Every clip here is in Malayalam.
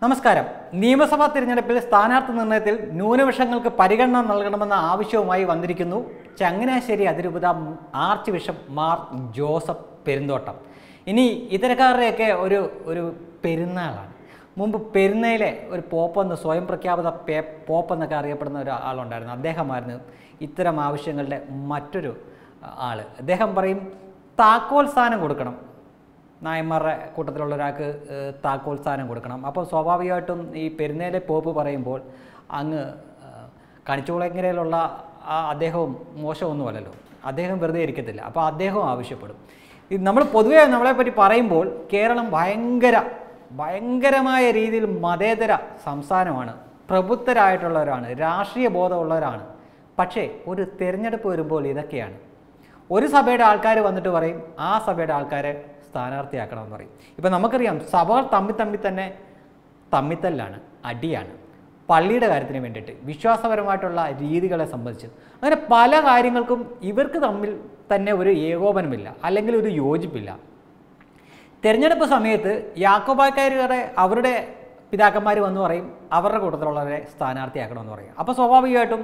നമസ്കാരം നിയമസഭാ തിരഞ്ഞെടുപ്പിൽ സ്ഥാനാർത്ഥി നിർണയത്തിൽ ന്യൂനപക്ഷങ്ങൾക്ക് പരിഗണന നൽകണമെന്ന ആവശ്യവുമായി വന്നിരിക്കുന്നു ചങ്ങനാശ്ശേരി അതിരൂപത ആർച്ച് ബിഷപ്പ് മാർ ജോസഫ് പെരുന്തോട്ടം ഇനി ഇത്തരക്കാരുടെയൊക്കെ ഒരു ഒരു പെരുന്നാളാണ് മുമ്പ് പെരുന്നയിലെ ഒരു പോപ്പെന്ന് സ്വയം പ്രഖ്യാപിത പേ പോപ്പെന്നൊക്കെ അറിയപ്പെടുന്ന ഒരു ആളുണ്ടായിരുന്നു അദ്ദേഹമായിരുന്നു ഇത്തരം ആവശ്യങ്ങളുടെ മറ്റൊരു ആൾ അദ്ദേഹം പറയും താക്കോൽ സ്ഥാനം കൊടുക്കണം നായന്മാരുടെ കൂട്ടത്തിലുള്ള ഒരാൾക്ക് ഏഹ്, താക്കോൽ സ്ഥാനം കൊടുക്കണം അപ്പോൾ സ്വാഭാവികമായിട്ടും ഈ പെരുന്നേലെ പോപ്പ് പറയുമ്പോൾ അങ്ങ് ഏഹ്, കണിച്ചുകുളങ്ങരയിലുള്ള ആ അദ്ദേഹവും മോശമൊന്നുമല്ലല്ലോ അദ്ദേഹം വെറുതെ ഇരിക്കത്തില്ല അപ്പോൾ അദ്ദേഹവും ആവശ്യപ്പെടും ഇത് നമ്മൾ പൊതുവേ നമ്മളെപ്പറ്റി പറയുമ്പോൾ കേരളം ഭയങ്കര ഭയങ്കരമായ രീതിയിൽ മതേതര സംസ്ഥാനമാണ് പ്രബുദ്ധരായിട്ടുള്ളവരാണ് രാഷ്ട്രീയ ബോധമുള്ളവരാണ് പക്ഷേ ഒരു തിരഞ്ഞെടുപ്പ് വരുമ്പോൾ ഇതൊക്കെയാണ് ഒരു സഭയുടെ ആൾക്കാർ വന്നിട്ട് പറയും ആ സഭയുടെ ആൾക്കാരെ സ്ഥാനാർത്ഥിയാക്കണമെന്ന് പറയും ഇപ്പം നമുക്കറിയാം സഭകൾ തമ്മിൽ തമ്മിൽ തന്നെ തമ്മിത്തല്ലാണ് അടിയാണ് പള്ളിയുടെ കാര്യത്തിന് വേണ്ടിയിട്ട് വിശ്വാസപരമായിട്ടുള്ള രീതികളെ സംബന്ധിച്ച് അങ്ങനെ പല കാര്യങ്ങൾക്കും ഇവർക്ക് തമ്മിൽ തന്നെ ഒരു ഏകോപനമില്ല അല്ലെങ്കിൽ ഒരു യോജിപ്പില്ല തിരഞ്ഞെടുപ്പ് സമയത്ത് യാക്കോബാക്കാരുടെ അവരുടെ പിതാക്കന്മാർ വന്ന് പറയും അവരുടെ കൂട്ടത്തിലുള്ളവരെ സ്ഥാനാർത്ഥിയാക്കണമെന്ന് പറയും അപ്പോൾ സ്വാഭാവികമായിട്ടും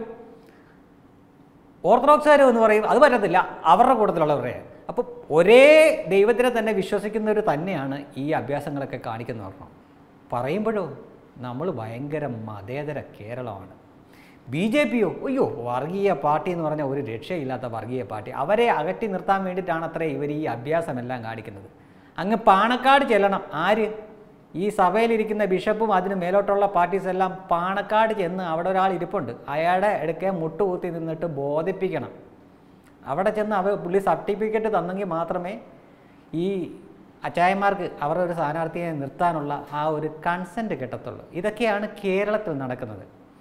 ഓർത്തഡോക്സുകാർ എന്ന് പറയും അത് പറ്റത്തില്ല അവരുടെ കൂട്ടത്തിലുള്ളവരെ അപ്പോൾ ഒരേ ദൈവത്തിനെ തന്നെ വിശ്വസിക്കുന്നവർ തന്നെയാണ് ഈ അഭ്യാസങ്ങളൊക്കെ കാണിക്കുന്നവർ പറയുമ്പോഴോ നമ്മൾ ഭയങ്കര മതേതര കേരളമാണ് ബി ജെ പിയോ അയ്യോ വർഗീയ പാർട്ടി എന്ന് പറഞ്ഞാൽ ഒരു രക്ഷയില്ലാത്ത വർഗീയ പാർട്ടി അവരെ അകറ്റി നിർത്താൻ വേണ്ടിയിട്ടാണ് അത്ര ഇവർ ഈ അഭ്യാസമെല്ലാം കാണിക്കുന്നത് അങ്ങ് പാണക്കാട് ചെല്ലണം ആര് ഈ സഭയിലിരിക്കുന്ന ബിഷപ്പും അതിന് മേലോട്ടുള്ള പാർട്ടീസ് എല്ലാം പാണക്കാട് ചെന്ന് അവിടെ ഒരാൾ ഇരിപ്പുണ്ട് അയാളുടെ ഇടയ്ക്ക് മുട്ടുകുത്തി നിന്നിട്ട് ബോധിപ്പിക്കണം അവിടെ ചെന്ന് അവർ പുള്ളി സർട്ടിഫിക്കറ്റ് തന്നെങ്കിൽ മാത്രമേ ഈ അച്ചായന്മാർക്ക് അവരുടെ ഒരു സ്ഥാനാർത്ഥിയെ നിർത്താനുള്ള ആ ഒരു കൺസെൻറ്റ് കിട്ടത്തുള്ളൂ ഇതൊക്കെയാണ് കേരളത്തിൽ നടക്കുന്നത്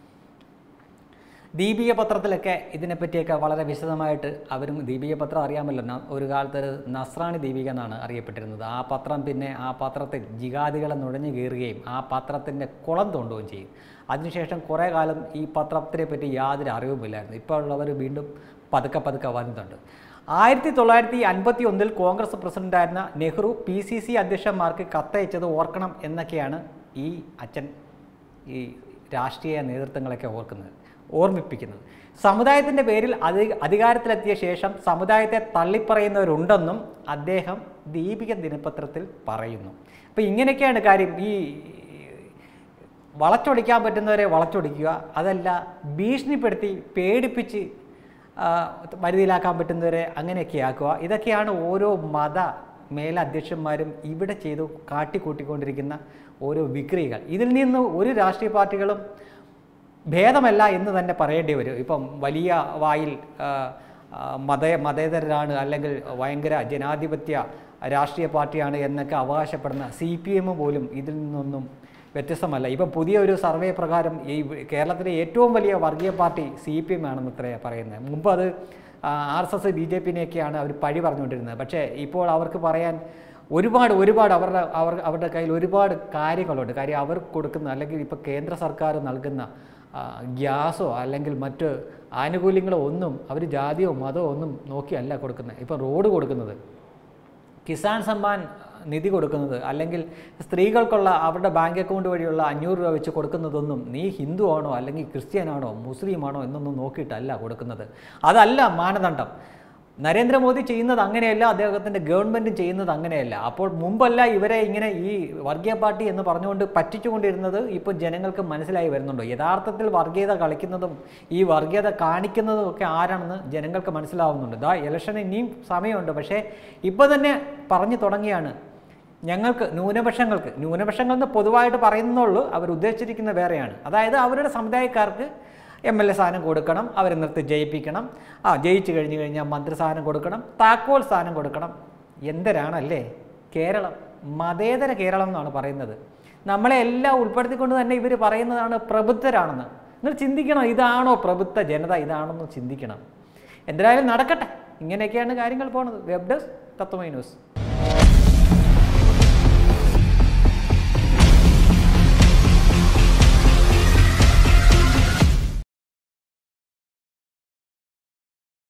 ദീപിക പത്രത്തിലൊക്കെ ഇതിനെപ്പറ്റിയൊക്കെ വളരെ വിശദമായിട്ട് അവരും ദീപിക പത്രം അറിയാമല്ലോ ന- ഒരു കാലത്ത് ഒരു നസ്രാണി ദീപിക എന്നാണ് അറിയപ്പെട്ടിരുന്നത് ആ പത്രം പിന്നെ ആ പത്രത്തിൽ ജിഗാദികളെ നുഴഞ്ഞു കയറുകയും ആ പത്രത്തിൻ്റെ കുളം തോണ്ടുകയും ചെയ്യും അതിനുശേഷം കുറേ കാലം ഈ പത്രത്തിനെ പറ്റി യാതൊരു അറിവുമില്ലായിരുന്നു ഇപ്പോൾ ഉള്ളവർ വീണ്ടും പതുക്കെ പതുക്കെ വരുന്നുണ്ട് ആയിരത്തി തൊള്ളായിരത്തി അൻപത്തി ഒന്നിൽ കോൺഗ്രസ് പ്രസിഡന്റായിരുന്ന നെഹ്റു പി സി സി അധ്യക്ഷന്മാർക്ക് കത്തയച്ചത് ഓർക്കണം എന്നൊക്കെയാണ് ഈ അച്ഛൻ ഈ രാഷ്ട്രീയ നേതൃത്വങ്ങളൊക്കെ ഓർക്കുന്നത് ഓർമ്മിപ്പിക്കുന്നത് സമുദായത്തിൻ്റെ പേരിൽ അധി അധികാരത്തിലെത്തിയ ശേഷം സമുദായത്തെ തള്ളിപ്പറയുന്നവരുണ്ടെന്നും അദ്ദേഹം ദീപിക ദിനപത്രത്തിൽ പറയുന്നു അപ്പോൾ ഇങ്ങനെയൊക്കെയാണ് കാര്യം ഈ വളച്ചൊടിക്കാൻ പറ്റുന്നവരെ വളച്ചൊടിക്കുക അതല്ല ഭീഷണിപ്പെടുത്തി പേടിപ്പിച്ച് ആ, വരുതിയിലാക്കാൻ പറ്റുന്നവരെ അങ്ങനെയൊക്കെ ആക്കുക ഇതൊക്കെയാണ് ഓരോ മത മേലധ്യക്ഷന്മാരും ഇവിടെ ചെയ്തു കാട്ടിക്കൂട്ടിക്കൊണ്ടിരിക്കുന്ന ഓരോ വിക്രികൾ ഇതിൽ നിന്ന് ഒരു രാഷ്ട്രീയ പാർട്ടികളും ഭേദമല്ല എന്ന് തന്നെ പറയേണ്ടി വരും ഇപ്പം വലിയ വായിൽ ആ, ആ, മത മതേതരരാണ് അല്ലെങ്കിൽ ഭയങ്കര ജനാധിപത്യ രാഷ്ട്രീയ പാർട്ടിയാണ് എന്നൊക്കെ അവകാശപ്പെടുന്ന സി പി എം പോലും ഇതിൽ നിന്നൊന്നും വ്യത്യസ്തമല്ല ഇപ്പം പുതിയ ഒരു സർവേ പ്രകാരം ഈ കേരളത്തിലെ ഏറ്റവും വലിയ വർഗീയ പാർട്ടി സി പി എം ആണെന്ന് ഇത്രേ പറയുന്നത് മുമ്പ് അത് R S S B J പിനെയൊക്കെയാണ് അവർ പഴി പറഞ്ഞുകൊണ്ടിരുന്നത് പക്ഷേ ഇപ്പോൾ അവർക്ക് പറയാൻ ഒരുപാട് ഒരുപാട് അവരുടെ അവർ അവരുടെ കയ്യിൽ ഒരുപാട് കാര്യങ്ങളുണ്ട് കാര്യം അവർ കൊടുക്കുന്ന അല്ലെങ്കിൽ ഇപ്പോൾ കേന്ദ്ര സർക്കാർ നൽകുന്ന ആ, ഗ്യാസോ അല്ലെങ്കിൽ മറ്റ് ആനുകൂല്യങ്ങളോ ഒന്നും അവർ ജാതിയോ മതമോ ഒന്നും നോക്കിയല്ല കൊടുക്കുന്നത് ഇപ്പം റോഡ് കൊടുക്കുന്നത് കിസാൻ സമ്മാൻ നിധി കൊടുക്കുന്നത് അല്ലെങ്കിൽ സ്ത്രീകൾക്കുള്ള അവരുടെ ബാങ്ക് അക്കൗണ്ട് വഴിയുള്ള അഞ്ഞൂറ് രൂപ വെച്ച് കൊടുക്കുന്നതൊന്നും നീ ഹിന്ദു ആണോ അല്ലെങ്കിൽ ക്രിസ്ത്യനാണോ മുസ്ലിമാണോ എന്നൊന്നും നോക്കിയിട്ടല്ല കൊടുക്കുന്നത് അതല്ല മാനദണ്ഡം നരേന്ദ്രമോദി ചെയ്യുന്നത് അങ്ങനെയല്ല അദ്ദേഹത്തിൻ്റെ ഗവൺമെൻറ്റും ചെയ്യുന്നത് അങ്ങനെയല്ല അപ്പോൾ മുമ്പല്ല ഇവരെ ഇങ്ങനെ ഈ വർഗീയ പാർട്ടി എന്ന് പറഞ്ഞുകൊണ്ട് പറ്റിച്ചുകൊണ്ടിരുന്നത് ഇപ്പോൾ ജനങ്ങൾക്ക് മനസ്സിലായി വരുന്നുണ്ടോ യഥാർത്ഥത്തിൽ വർഗീയത കളിക്കുന്നതും ഈ വർഗീയത കാണിക്കുന്നതും ഒക്കെ ആരാണെന്ന് ജനങ്ങൾക്ക് മനസ്സിലാവുന്നുണ്ട് ദാ ഇലക്ഷന് ഇനിയും സമയമുണ്ട് പക്ഷേ ഇപ്പോൾ തന്നെ പറഞ്ഞു തുടങ്ങിയാണ് ഞങ്ങൾക്ക് ന്യൂനപക്ഷങ്ങൾക്ക് ന്യൂനപക്ഷങ്ങൾ എന്ന് പൊതുവായിട്ട് പറയുന്നുള്ളൂ അവർ ഉദ്ദേശിച്ചിരിക്കുന്ന വേറെയാണ് അതായത് അവരുടെ സമുദായക്കാർക്ക് എം എൽ എ സ്ഥാനം കൊടുക്കണം അവരെ നിർത്തി ജയിപ്പിക്കണം ആ ജയിച്ചു കഴിഞ്ഞ് കഴിഞ്ഞാൽ മന്ത്രിസ്ഥാനം കൊടുക്കണം താക്കോൽ സ്ഥാനം കൊടുക്കണം എന്തരാണല്ലേ കേരളം മതേതര കേരളം എന്നാണ് പറയുന്നത് നമ്മളെ എല്ലാം ഉൾപ്പെടുത്തിക്കൊണ്ട് തന്നെ ഇവർ പറയുന്നതാണ് പ്രബുദ്ധരാണെന്ന് നിങ്ങൾ ചിന്തിക്കണം ഇതാണോ പ്രബുദ്ധ ജനത ഇതാണെന്ന് ചിന്തിക്കണം എന്തായാലും നടക്കട്ടെ ഇങ്ങനെയൊക്കെയാണ് കാര്യങ്ങൾ പോണത് വെബ് ഡെസ്ക് തത്വമൈ ന്യൂസ്